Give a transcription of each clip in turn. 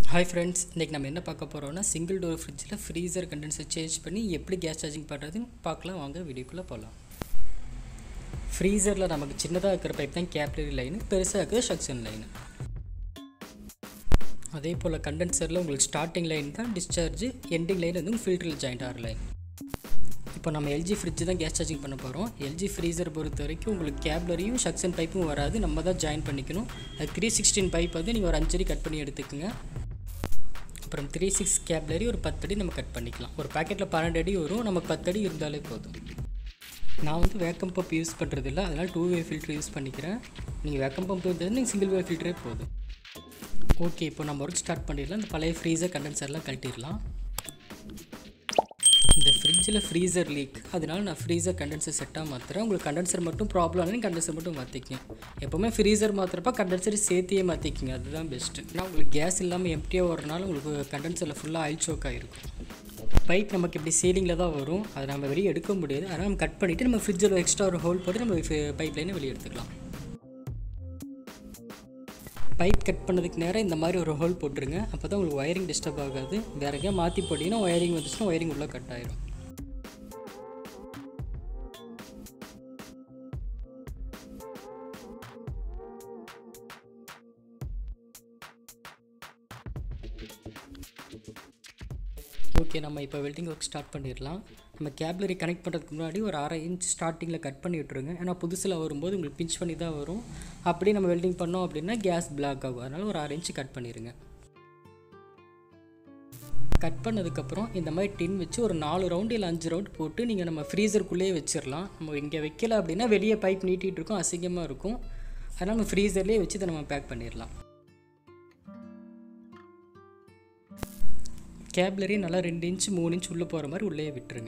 hi friends இன்றைக்கி நம்ம என்ன பார்க்க போகிறோம்னா சிங்கிள் டோர் ஃப்ரிட்ஜில் ஃப்ரீசர் கண்டென்ஸை சேஞ்ச் பண்ணி எப்படி கேஸ் சார்ஜிங் பண்ணுறதுன்னு பார்க்கலாம் வாங்க வீடியோக்குள்ளே போகலாம் ஃப்ரீசரில் நமக்கு சின்னதாக இருக்கிற பைப் தான் கேப்லரி லைனு பெருசாக இருக்கிறது சக்ஷன் லைனு அதே போல் கண்டென்சரில் உங்களுக்கு ஸ்டார்டிங் லைன் தான் டிஸ்சார்ஜ் எண்டிங் லைன் வந்து ஃபில்டரில் ஜாயிண்ட் ஆகிற லைன் இப்போ நம்ம எல்ஜி ஃப்ரிட்ஜ் தான் கேஸ் சார்ஜிங் பண்ண போகிறோம் எல்ஜி ஃப்ரீசர் பொறுத்த வரைக்கும் உங்களுக்கு கேப்லரியும் சக்ஷன் பைப்பும் வராது நம்ம தான் ஜாயின் பண்ணிக்கணும் அது த்ரீ சிக்ஸ்டீன் பைப் வந்து நீங்கள் ஒரு அஞ்சடி கட் பண்ணி எடுத்துக்கோங்க அப்புறம் த்ரீ சிக்ஸ் கேப்லரி ஒரு பத்தடி நம்ம கட் பண்ணிக்கலாம் ஒரு பேக்கெட்டில் பன்னெண்டு அடி வரும் நமக்கு பத்தடி இருந்தாலே போதும் நான் வந்து வேக்கம் பம்ப் யூஸ் பண்ணுறது இல்லை அதனால் டூ வே ஃபில்டர் யூஸ் பண்ணிக்கிறேன் நீங்கள் வேக்கம் பம்ப் இருந்தது நீங்கள் சிங்கிள் வே ஃபில்டரே போதும் ஓகே இப்போ நம்ம ஒர்க் ஸ்டார்ட் பண்ணிடலாம் இந்த பழைய ஃப்ரீசர் கண்டென்சர்லாம் கழட்டிடலாம் இந்த ஃப்ரிட்ஜில் ஃப்ரீசர் லீக் அதனால நான் ஃப்ரீசர் கண்டென்சர் செட்டாக மாற்றுறேன் உங்களுக்கு கண்டென்சர் மட்டும் ப்ராப்ளம் ஆனால் கண்டென்சர் மட்டும் மாற்றிக்கங்க எப்போவுமே ஃப்ரீசர் மாற்றுறப்ப கண்டென்சர் சேர்த்தியே மாற்றிக்கிங்க அதுதான் பெஸ்ட்டு ஆனால் உங்களுக்கு கேஸ் இல்லாமல் எம்டியாக வரனால உங்களுக்கு கண்டென்சரில் ஃபுல்லாக ஆயில் சோக் ஆகிருக்கும் பைப் நமக்கு இப்படி சீலிங்கில் தான் வரும் அதை நம்ம வெளியே எடுக்க முடியாது அதனால் நம்ம கட் பண்ணிவிட்டு நம்ம ஃப்ரிட்ஜில் எக்ஸ்ட்ரா ஒரு ஹோல் போட்டு நம்ம பைப் லைனை வெளியே எடுத்துக்கலாம் பைப் கட் பண்ணதுக்கு நேரம் இந்த மாதிரி ஒரு ஹோல் போட்டுருங்க அப்போ தான் உங்களுக்கு ஒயரிங் டிஸ்டர்ப் ஆகாது வேற எங்கேயா மாற்றி போட்டிங்கன்னா ஒயரிங் வந்துச்சுன்னா ஒயரிங் உள்ளே கட் ஆயிரும் ஓகே நம்ம இப்போ வெல்டிங் ஒர்க் ஸ்டார்ட் பண்ணிடலாம் நம்ம கேப்லரி கனெக்ட் பண்ணுறதுக்கு முன்னாடி ஒரு அரை இன்ச் ஸ்டார்டிங்கில் கட் பண்ணி விட்ருங்க ஏன்னா புதுசில் வரும்போது உங்களுக்கு பிஞ்ச் பண்ணி தான் வரும் அப்படியே நம்ம வெல்டிங் பண்ணோம் அப்படின்னா கேஸ் பிளாக் ஆகும் அதனால் ஒரு அரை இன்ச் கட் பண்ணிடுங்க கட் பண்ணதுக்கப்புறம் இந்த மாதிரி டின் வச்சு ஒரு நாலு ரவுண்டு இல்லை அஞ்சு ரவுண்ட் போட்டு நீங்கள் நம்ம ஃப்ரீசருக்குள்ளேயே வச்சிடலாம் நம்ம இங்கே வைக்கல அப்படின்னா வெளியே பைப் நீட்டிகிட்டு இருக்கும் அசிங்கமாக இருக்கும் அதனால் நம்ம ஃப்ரீசர்லேயே வச்சு இதை நம்ம பேக் பண்ணிடலாம் கேப்லரி நல்லா ரெண்டு இன்ச் மூணு இன்ச் உள்ளே போகிற மாதிரி உள்ளே விட்டுருங்க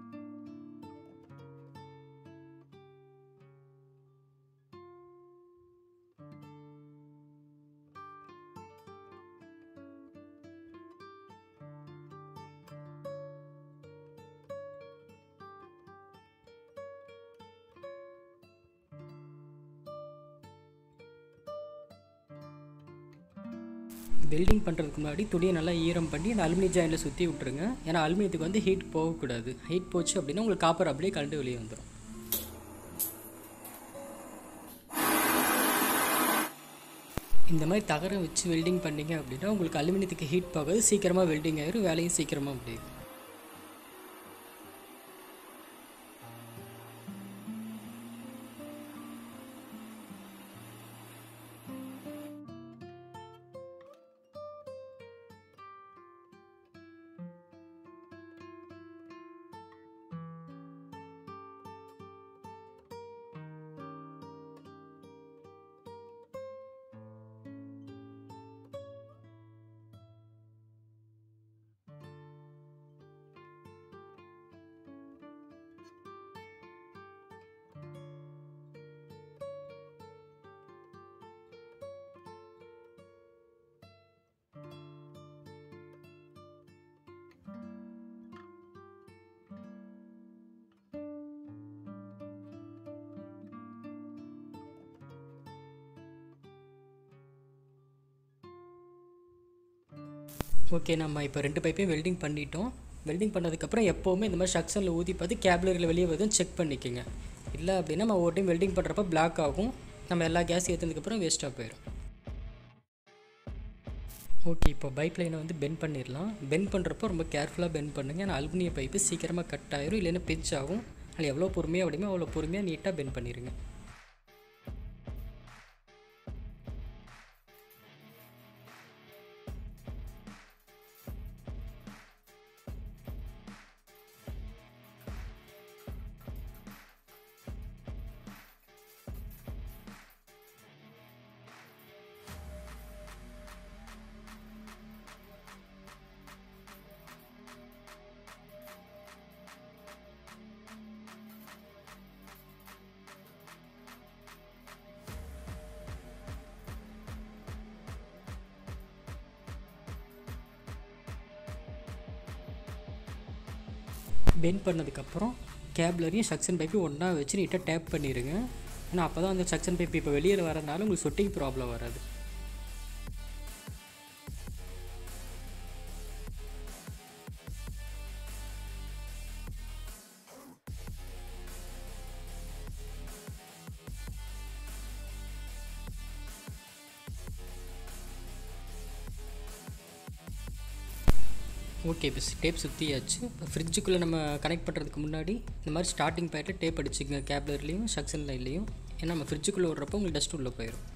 வெல்டிங் பண்ணுறதுக்கு முன்னாடி துணியை நல்லா ஈரம் பண்ணி அந்த அலுமினிய ஜாயிண்டில் சுற்றி விட்ருங்க ஏன்னா அலுமினியத்துக்கு வந்து ஹீட் போகக்கூடாது ஹீட் போச்சு அப்படின்னா உங்களுக்கு காப்பர் அப்படியே கலந்து வெளியே வந்துடும் இந்த மாதிரி தகரம் வச்சு வெல்டிங் பண்ணிங்க அப்படின்னா உங்களுக்கு அலுமினியத்துக்கு ஹீட் போகாது சீக்கிரமாக வெல்டிங் ஆயிரும் வேலையும் சீக்கிரமாக முடியும் ஓகே நம்ம இப்போ ரெண்டு பைப்பையும் வெல்டிங் பண்ணிட்டோம் வெல்டிங் பண்ணதுக்கப்புறம் எப்போவுமே இந்த மாதிரி சக்ஷனில் ஊதி பார்த்து கேப்லரியில் வெளியே வருதுன்னு செக் பண்ணிக்கோங்க இல்லை அப்படின்னா நம்ம ஒரு டைம் வெல்டிங் பண்ணுறப்ப பிளாக் ஆகும் நம்ம எல்லா கேஸ் ஏற்றுனதுக்கப்புறம் வேஸ்ட்டாக போயிடும் ஓகே இப்போ பைப் லைனை வந்து பெண்ட் பண்ணிடலாம் பெண்ட் பண்ணுறப்போ ரொம்ப கேர்ஃபுல்லாக பெண்ட் பண்ணுங்கள் ஏன்னா அலுமினிய பைப்பு சீக்கிரமாக கட் ஆயிரும் இல்லைன்னா பிஞ்ச் ஆகும் அதில் எவ்வளோ பொறுமையாக அப்படியுமே அவ்வளோ பொறுமையாக நீட்டாக பெண்ட் பண்ணிடுங்க பெண்ட் பண்ணதுக்கப்புறம் கேப்லரியும் சக்ஷன் பைப்பையும் ஒன்றா வச்சு நீட்டாக டேப் பண்ணிடுங்க ஏன்னா அப்போ தான் அந்த சக்ஷன் பைப் இப்போ வெளியில் வரனால உங்களுக்கு சொட்டிங் ப்ராப்ளம் வராது ஓகே இப்போ டேப் சுற்றியாச்சு இப்போ ஃப்ரிட்ஜுக்குள்ளே நம்ம கனெக்ட் பண்ணுறதுக்கு முன்னாடி இந்த மாதிரி ஸ்டார்டிங் பாயிண்ட்டில் டேப் அடிச்சுங்க கேப்லர்லேயும் சக்ஷன் லைன்லேயும் ஏன்னா நம்ம ஃப்ரிட்ஜுக்குள்ளே விட்றப்போ உங்களுக்கு டஸ்ட் உள்ளே போயிடும்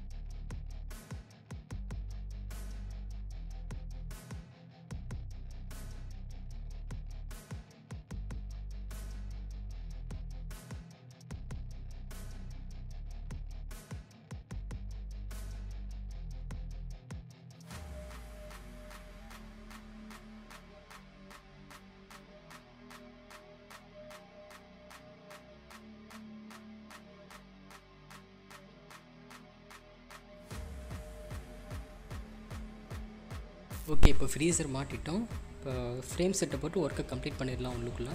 ஓகே இப்போ ஃப்ரீசர் மாட்டிட்டோம் இப்போ ஃப்ரேம் செட்டை போட்டு ஒர்க்கை கம்ப்ளீட் பண்ணிடலாம் உள்ளுக்குள்ளே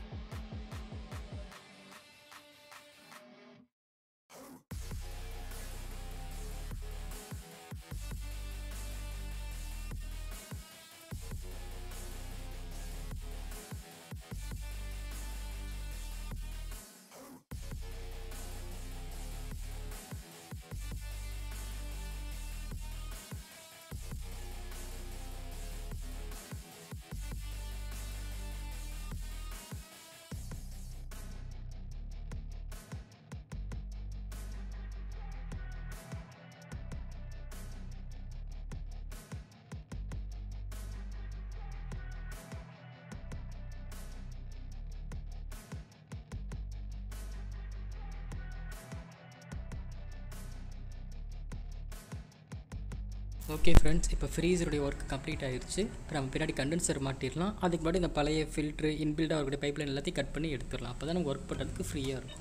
ஓகே ஃப்ரெண்ட்ஸ் இப்போ ஃப்ரீசருடைய ஒர்க் கம்ப்ளீட் ஆயிடுச்சு இப்போ நம்ம பின்னாடி கண்டென்சர் மாட்டிடலாம் அதுக்கு முன்னாடி இந்த பழைய ஃபில்ட்ரு இன்பில்டாக இருக்கக்கூடிய பைப்லைன் எல்லாத்தையும் கட் பண்ணி எடுத்துடலாம் அப்போ தான் நம்ம ஒர்க் பண்ணுறதுக்கு ஃப்ரீயாக இருக்கும்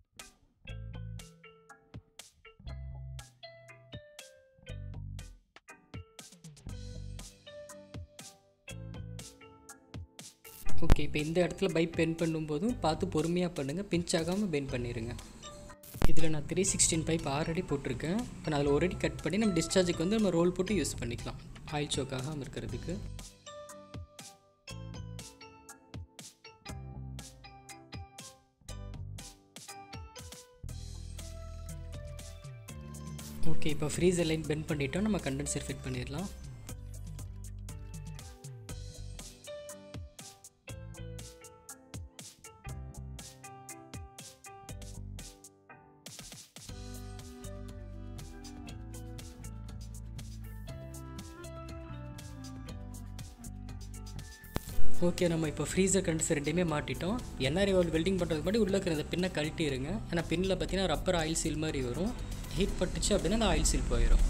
ஓகே இப்போ இந்த இடத்துல பைப் பென் பண்ணும்போதும் பார்த்து பொறுமையாக பண்ணுங்கள் பிஞ்ச் ஆகாமல் பென் பண்ணிடுங்க இதில் நான் த்ரீ சிக்ஸ்டீன் பைப் ஆல்ரெடி போட்டிருக்கேன் இப்போ நான் அதில் ஒரு அடி கட் பண்ணி நம்ம டிஸ்சார்ஜுக்கு வந்து நம்ம ரோல் போட்டு யூஸ் பண்ணிக்கலாம் ஆயில் சோக் ஆகாமல் இருக்கிறதுக்கு ஓகே இப்போ ஃப்ரீசர் லைன் பெண்ட் பண்ணிட்டோம் நம்ம கண்டென்சர் ஃபிட் பண்ணிடலாம் ஓகே நம்ம இப்போ ஃப்ரீசர் கண்டென்சர் ரெண்டுமே மாட்டிட்டோம் என்ஆர்ஐ வால் வெல்டிங் பண்ணுறதுக்கு முன்னாடி உள்ளே இருக்கிற அந்த பின்னை கழட்டிடுங்க ஏன்னா பின்னில் பார்த்தீங்கன்னா ரப்பர் ஆயில் சீல் மாதிரி வரும் ஹீட் பட்டுச்சு அப்படின்னா அந்த ஆயில் சீல் போயிடும்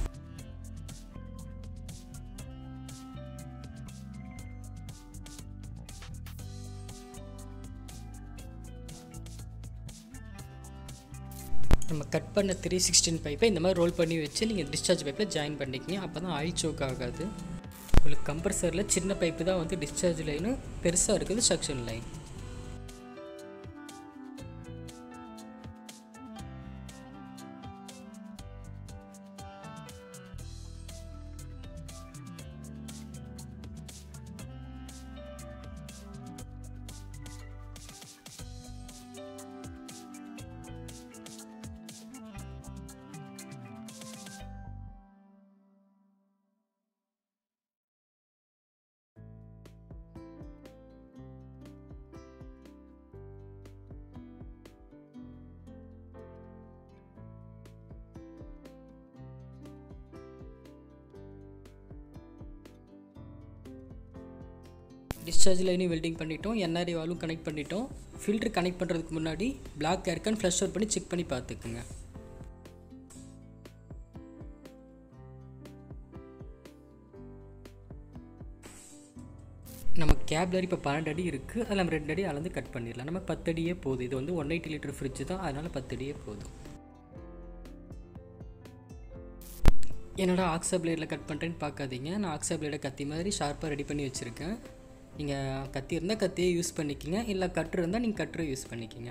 நம்ம கட் பண்ண த்ரீ சிக்ஸ்டீன் பைப்பை இந்த மாதிரி ரோல் பண்ணி வச்சு நீங்கள் டிஸ்சார்ஜ் பைப்பில் ஜாயின் பண்ணிக்கிங்க அப்போ தான் ஆயில் சோக் ஆகாது உங்களுக்கு கம்ப்ரஸரில் சின்ன பைப்பு தான் வந்து டிஸ்சார்ஜ் லைனு பெருசாக இருக்குது சக்ஷன் லைன் டிஸ்சார்ஜ் லைனையும் வெல்டிங் பண்ணிட்டோம் என்ஆர்ஐ வாலும் கனெக்ட் பண்ணிட்டோம் ஃபில்டர் கனெக்ட் பண்ணுறதுக்கு முன்னாடி பிளாக் ஏர்க்கான் ஃப்ளஷ் அவுட் பண்ணி செக் பண்ணி பார்த்துக்குங்க நம்ம கேப்லரி இப்போ பன்னெண்டு அடி இருக்குது அதில் நம்ம ரெண்டு அடி அளந்து கட் பண்ணிடலாம் நம்ம பத்து அடியே போதும் இது வந்து ஒன் எயிட்டி லிட்டர் ஃப்ரிட்ஜ் தான் அதனால் பத்து அடியே போதும் என்னடா ஆக்ஸா பிளேடில் கட் பண்ணுறேன்னு பார்க்காதீங்க நான் ஆக்ஸா பிளேடை கத்தி மாதிரி ஷார்ப்பாக ரெடி பண்ணி வச்சுருக்கேன் நீங்கள் கத்தி இருந்தால் கத்தியே யூஸ் பண்ணிக்கிங்க இல்லை கட்ரு இருந்தால் நீங்கள் கட்ரு யூஸ் பண்ணிக்கிங்க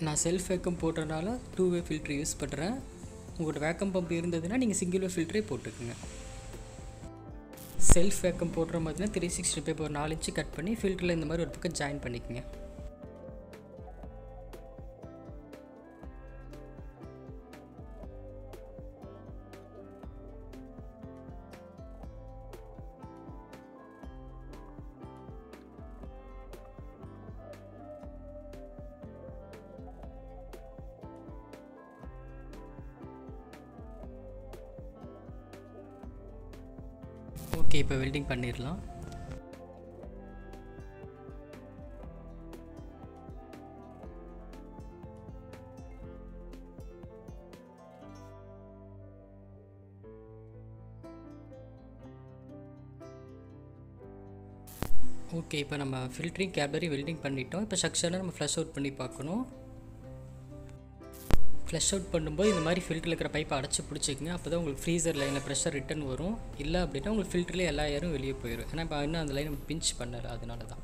நான் செல்ஃப் வேக்கம் போடுறதுனால டூ வே ஃபில்ட்ரு யூஸ் பண்ணுறேன் உங்கள்கிட்ட வேக்கம் பம்ப் இருந்ததுன்னா நீங்கள் சிங்கிள் வே ஃபில்டரே போட்டுக்குங்க செல்ஃப் வேக்கம் போடுற மாதிரினா த்ரீ சிக்ஸ்டி ஃபைவ் ஒரு நாலு இன்ச்சு கட் பண்ணி ஃபில்டரில் இந்த மாதிரி ஒரு பக்கம் ஜாயின் பண்ணிக்கோங்க ஓகே இப்போ வெல்டிங் பண்ணிடலாம் ஓகே இப்போ நம்ம ஃபில்ட்ரிங் கேப்லரி வெல்டிங் பண்ணிட்டோம் இப்போ ஸ்ட்ரக்சரை நம்ம ஃப்ளஷ் அவுட் பண்ணி பார்க்கணும் ஃப்ளஷ் அவுட் பண்ணும்போது இந்த மாதிரி ஃபில்டரில் இருக்கிற பைப்பை அடைச்சி பிடிச்சிக்கங்க அப்போ தான் உங்களுக்கு ஃப்ரீசர் லைனில் ப்ரெஷர் ரிட்டன் வரும் இல்லை அப்படின்னா உங்களுக்கு ஃபில்டர்லேயே எல்லா ஏரும் வெளியே போயிடும் ஏன்னா இப்போ இன்னும் அந்த லைன் நம்ம பிஞ்ச் பண்ணலை அதனால தான்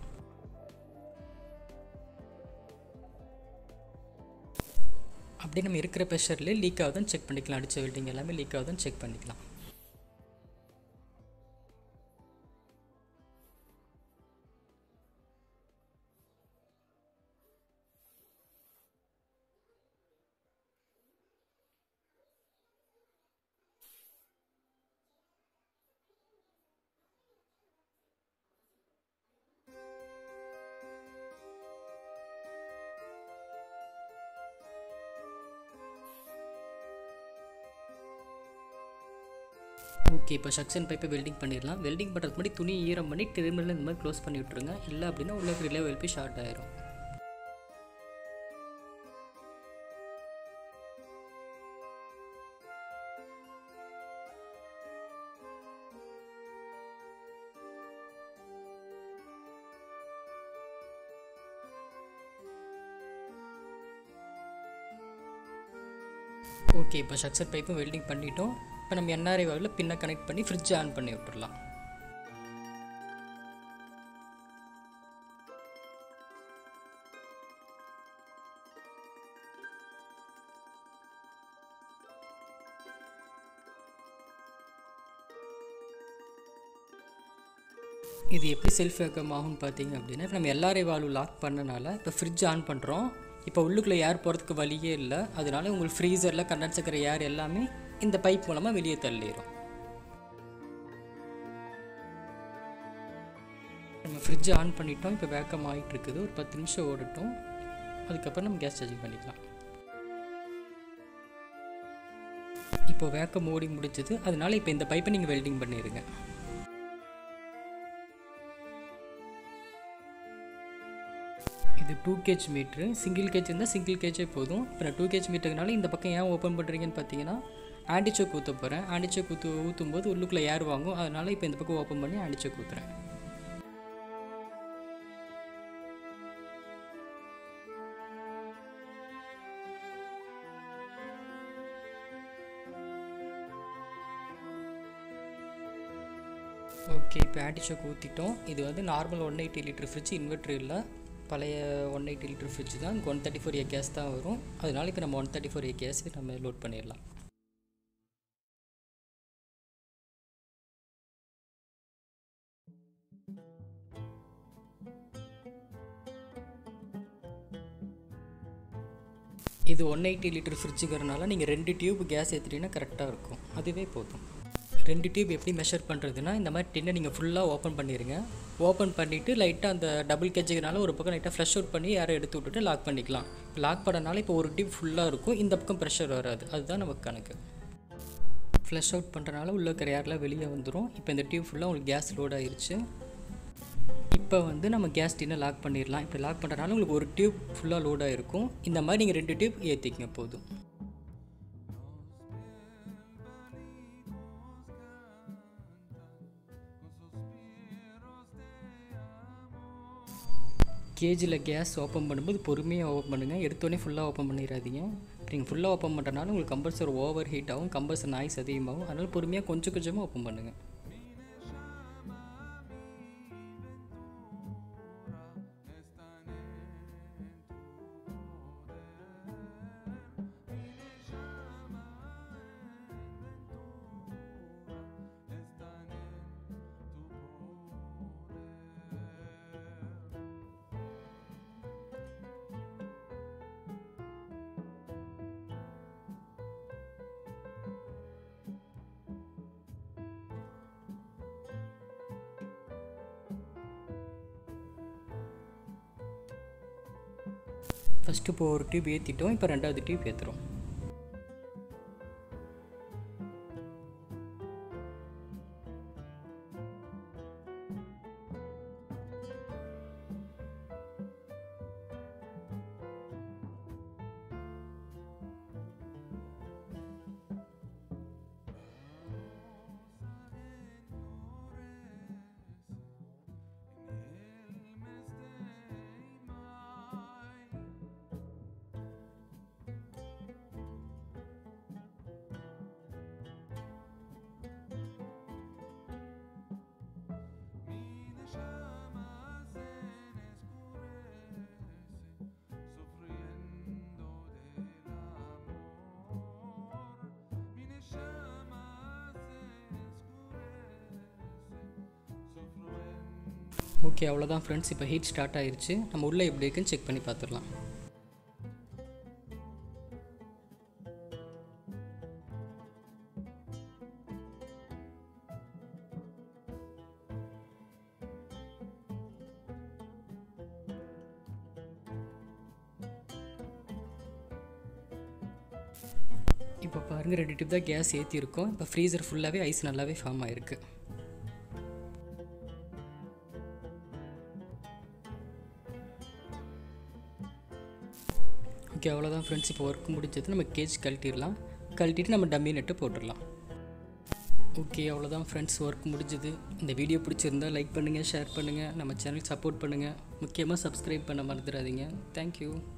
அப்படியே நம்ம இருக்கிற ப்ரெஷர்லேயே லீக் ஆகுதுன்னு செக் பண்ணிக்கலாம் அடித்த வெல்டிங் எல்லாமே லீக் ஆகுதுன்னு செக் பண்ணிக்கலாம் ஓகே இப்போ சக்ஷன் பைப்பை வெல்டிங் பண்ணிடலாம் வெல்டிங் பண்ணுறதுக்கு முன்னாடி துணி ஈரம் பண்ணி திரும்பல இந்த மாதிரி க்ளோஸ் பண்ணி விட்ருங்க இல்லை அப்படின்னா உள்ள ரிலே வெல்பி ஷார்ட் ஆயிரும் ஓகே இப்போ ஸ்ட்ரக்சர் பைப்பும் வெல்டிங் பண்ணிட்டோம் இப்போ நம்ம என்ஆர்ஐ வாவில் பின்னை கனெக்ட் பண்ணி ஃப்ரிட்ஜ் ஆன் பண்ணி விட்டுறலாம் இது எப்படி செல்ஃப் வேக்கம் ஆகும்னு பார்த்தீங்க அப்படின்னா இப்போ நம்ம எல்ஆர்ஐ வால்வு லாக் பண்ணனால இப்போ ஃப்ரிட்ஜ் ஆன் பண்ணுறோம் இப்போ உள்ளுக்குள்ளே ஏர் போகிறதுக்கு வழியே இல்லை அதனால உங்களுக்கு ஃப்ரீசரில் கண்டென்ஸ் இருக்கிற ஏர் எல்லாமே இந்த பைப் மூலமாக வெளியே தள்ளிடும் நம்ம ஃப்ரிட்ஜ் ஆன் பண்ணிட்டோம் இப்போ வேக்கம் ஆகிட்டு இருக்குது ஒரு பத்து நிமிஷம் ஓடட்டும் அதுக்கப்புறம் நம்ம கேஸ் சார்ஜிங் பண்ணிக்கலாம் இப்போ வேக்கம் ஓடி முடிச்சது அதனால இப்போ இந்த பைப்பை நீங்கள் வெல்டிங் பண்ணிடுங்க இது two gauge meter single gauge இருந்தால் சிங்கிள் கேஜே போதும் இப்போ நான் டூ கேஜ் மீட்டர்னால இந்த பக்கம் ஏன் ஓப்பன் பண்ணுறீங்கன்னு பார்த்தீங்கன்னா ஆண்டிச்சோக் ஊற்ற போகிறேன் ஆண்டிச்சோக் ஊற்று ஊற்றும் போது உள்ளுக்குள்ளே ஏர் வாங்கும் அதனால் இப்போ இந்த பக்கம் ஓப்பன் பண்ணி ஆண்டிச்சோக் ஊற்றுறேன் ஓகே இப்போ ஆண்டிச்சோக் ஊற்றிட்டோம் இது வந்து normal one eighty litre fridge inverter இல்லை பழைய ஒன் எயிட்டி லிட்டர் ஃப்ரிட்ஜ் தான் one thirty four A gas தான் வரும் அதனால இப்போ நம்ம one thirty four A gas நம்ம லோட் பண்ணிடலாம் இது ஒன் எயிட்டி லிட்டர் ஃப்ரிட்ஜுங்கிறனால நீங்கள் ரெண்டு டியூப் கேஸ் ஏற்றிட்டீங்கன்னா கரெக்டாக இருக்கும் அதுவே போதும் ரெண்டு டியூப் எப்படி மெஷர் பண்ணுறதுன்னா இந்த மாதிரி டின்னை நீங்கள் ஃபுல்லாக ஓப்பன் பண்ணிடுங்க ஓப்பன் பண்ணிவிட்டு லைட்டாக அந்த டபுள் கேஜுக்குனால ஒரு பக்கம் லைட்டாக ஃப்ளஷ் அவுட் பண்ணி யாரை எடுத்து விட்டுட்டு லாக் பண்ணிக்கலாம் லாக் பண்ணனால இப்போ ஒரு டியூப் ஃபுல்லாக இருக்கும் இந்த பக்கம் ப்ரெஷர் வராது அதுதான் நமக்கு கணக்கு ஃப்ளஷ் அவுட் பண்ணுறனால உள்ளே இருக்கிற ஏர்லாம் வெளியே வந்துடும் இப்போ இந்த டியூப் ஃபுல்லாக உங்களுக்கு கேஸ் லோட் ஆயிருச்சு இப்போ வந்து நம்ம கேஸ் டின்னை லாக் பண்ணிடலாம் இப்போ லாக் பண்ணுறனால உங்களுக்கு ஒரு டியூப் ஃபுல்லாக லோட் ஆகிருக்கும் இந்த மாதிரி நீங்கள் ரெண்டு டியூப் ஏற்றிக்கங்க போதும் கேஜில் கேஸ் ஓப்பன் பண்ணும்போது பொறுமையாக ஓப்பன் பண்ணுங்கள் எடுத்தோடனே ஃபுல்லாக ஓப்பன் பண்ணிடாதீங்க நீங்கள் ஃபுல்லாக ஓப்பன் பண்ணுறனால உங்களுக்கு கம்பல்சர் ஓவர் ஹீட் ஆகும் கம்பல்சர் நாய்ஸ் அதிகமாகும் அதனால் பொறுமையாக கொஞ்சம் கொஞ்சமாக ஓப்பன் பண்ணுங்கள் ஃபஸ்ட்டு இப்போ ஒரு டியூப் ஏற்றிட்டோம் இப்போ ரெண்டாவது டியூப் ஏற்றுறோம் ஓகே அவ்வளோதான் ஃப்ரெண்ட்ஸ் இப்போ ஹீட் ஸ்டார்ட் ஆயிருச்சு நம்ம உள்ளே எப்படி இருக்குன்னு செக் பண்ணி பார்த்துடலாம் இப்போ பாருங்கள் ரெண்டு டிப் தான் கேஸ் ஏற்றிருக்கோம் இப்போ ஃப்ரீசர் ஃபுல்லாகவே ஐஸ் நல்லாவே ஃபார்ம் ஆயிருக்கு ஓகே அவ்வளோதான் ஃப்ரெண்ட்ஸ் இப்போ ஒர்க் முடிஞ்சது நம்ம கேஜ் கழட்டிடலாம் கழட்டிட்டு நம்ம டம்மி நட்டு போட்டுடலாம் ஓகே அவ்வளோதான் ஃப்ரெண்ட்ஸ் ஒர்க் முடிஞ்சது இந்த வீடியோ பிடிச்சிருந்தா லைக் பண்ணுங்கள் ஷேர் பண்ணுங்கள் நம்ம சேனல் சப்போர்ட் பண்ணுங்கள் முக்கியமாக சப்ஸ்கிரைப் பண்ண மறந்துடாதீங்க தேங்க்யூ